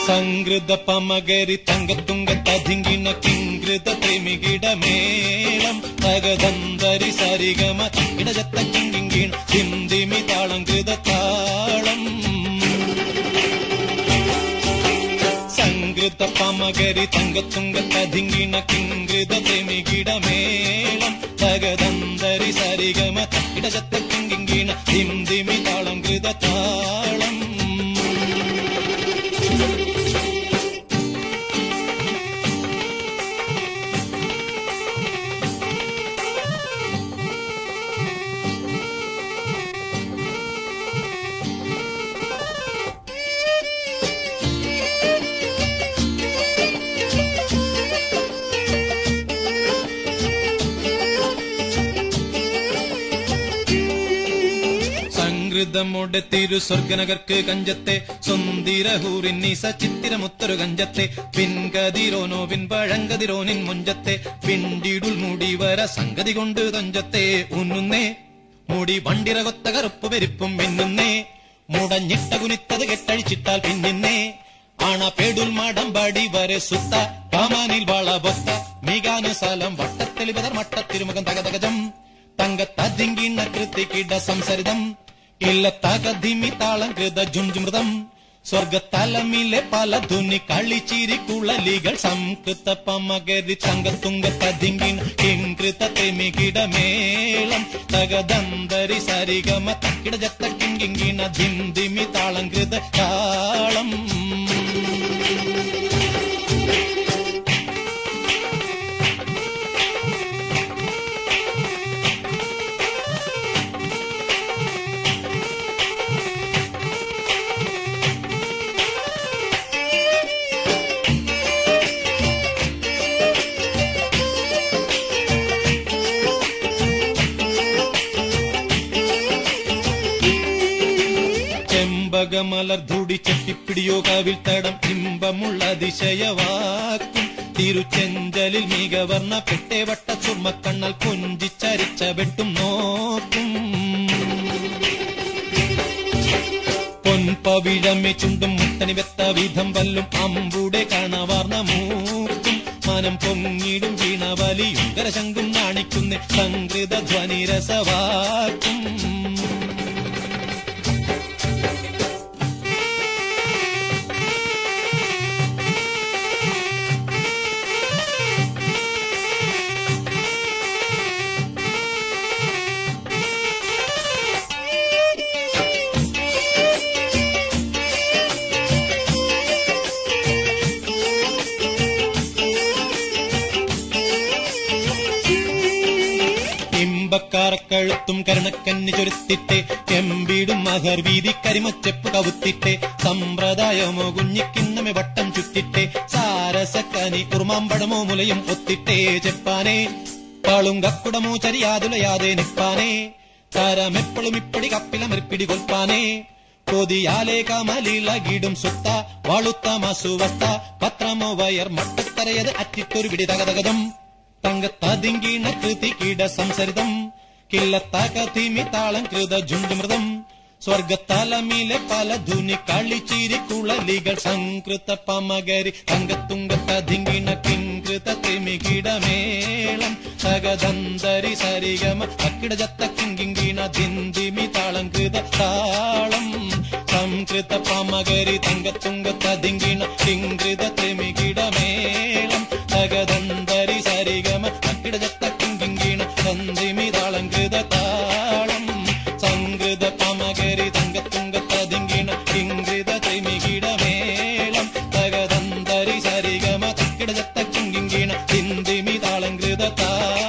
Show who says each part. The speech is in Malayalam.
Speaker 1: സംഗൃത പമകരി തങ്കത്തുങ്ക തതിങ്കിണ കിങ്കൃത ത്രിമികിട മേളം തകതന്തരി സരിഗമ ഇടജത്ത കിങ്കിണ ഹിന്ദിമി താളം കൃത താളം സംഗൃത പമകരി തങ്കത്തുങ്ക തതിങ്കിണ കിങ്കൃത ത്രിമികിട മേളം തകതന്തരി സരിഗമ ഇടജത്ത കിങ്കിണ ഹിന്ദിമി താളം കൃത താളം സംഗൃതമുടെ തിരു സ്വർഗനഗർക്ക് കഞ്ചത്തെ സുന്ദിരഹൂറിന്നീസ ചിത്തിരമുത്തൊരു കഞ്ചത്തെ പിൻകതിരോനോ പിൻപഴങ്കതിരോനിൻ മുഞ്ചത്തെ പിണ്ടിടുൽ മുടിവര സംഗതി കൊണ്ട് തഞ്ചത്തെ ഉന്നുന്നേ മുടി വണ്ടിറകൊത്ത കറുപ്പ് പെരുപ്പും മിന്നുന്നേ മുടഞ്ഞിട്ട കുനിത്തത് കെട്ടഴിച്ചിട്ടാൽ പിന്നിന്നേ ആണ പേടുൽ മാടം പടി വരെ സുത്ത കാമാനിൽ വളബൊത്ത മികാനുസലം വട്ടത്തെളിവതർ മട്ടത്തിരുമുഖം തകതകജം തങ്കത്തതിങ്കിണ്ണ കൃത്തിക്കിട സംസരിതം ഇല്ല തകധിമി താളം കൃത ജുംജുമൃതം സ്വർഗത്തലമിലെ പല ധുനി കളിച്ചിരി കുളലികൾ സംകൃത പമകരി തങ്കത്തുങ്ക തതിങ്കിൻ കിങ്കൃത തെമികിട മേളം തകദന്തരി സരിഗമ തക്കിട ജത്ത കിങ്കിങ്കിണ ധിന്ദിമി താളം കൃത താളം ചെമ്പകമലർ ധൂടി ചെട്ടിപ്പിടിയോ കാവിൽ തടം ഇമ്പമുള്ള അതിശയവാക്കും തിരുച്ചെഞ്ചലിൽ മികവർണ്ണ പെട്ടേ വട്ട ചുർമ്മക്കണ്ണൽ കൊഞ്ചിച്ചരിച്ച വെട്ടും നോക്കും പൊൻപവിഴമേ ചുണ്ടും മുത്തനി വെത്ത വിധം വല്ലും അമ്പുടെ കാണവാർന്ന മൂക്കും മനം പൊങ്ങിടും വീണവലിയും കരശങ്കും നാണിക്കുന്ന സംകൃത ധ്വനി രസവാക്കും ഇമ്പക്കാരക്കഴുത്തും കരുണക്കന്നി ചൊരുത്തിട്ടെ എമ്പീടും മഹർ വീതി കരിമച്ചെപ്പ് കവുത്തിട്ടെ സമ്പ്രദായമോ കുഞ്ഞിക്കിണ്ണമെ വട്ടം ചുറ്റിട്ടെ സാരസക്കനി ഉറുമാമ്പടമോ മുലയും ഒത്തിട്ടേ ചെപ്പാനെ പാളുങ്കക്കുടമോ ചരിയാതുലയാതെ നിപ്പാനെ കരമെപ്പോഴും ഇപ്പടി കപ്പിലമെറിപ്പിടി കൊൽപ്പാനെ കൊതിയാലേ കമലിളകിടും സുത്ത വാളുത്ത മസുവസ്ത പത്രമോ വയർ മട്ടത്തരയത് അറ്റിട്ടൊരു പിടി തകതകതം തങ്കത്തതിങ്കിണ കൃതികിട സംസരിതം കില്ലത്തകതിമി താളം കൃത ജുണ്ടുമൃതം സ്വർഗത്തലമിലെ പല ധുനി കളിച്ചിരി കുളലികൾ സംകൃത പമകരി തങ്കത്തുങ്കത്തതിങ്കിണ കിങ്കൃത തിമികിട മേളം തകദന്തരി സരിഗമ അക്കിട ജത്ത കിങ്കിങ്കിണ ധിന്ദിമി താളം കൃത താളം സംകൃത പമകരി തങ്കത്തുങ്കത്തതിങ്കിണ കിങ്കൃത തിമികിട മേളം തകദന്തരി സരിഗമ അക്കിട ജത്ത കിങ്കിങ്കിണ ധന്ദിമി താളം കൃത താളം സംകൃത പമകരി തങ്കത്തുങ്കത്തതിങ്കിണ കിങ്കൃത തിമികിട മേളം തകദന്തരി സരിഗമ തക്കിട ജത്ത കിങ്കിങ്കിണ ഹിന്ദിമി താളം കൃത താളം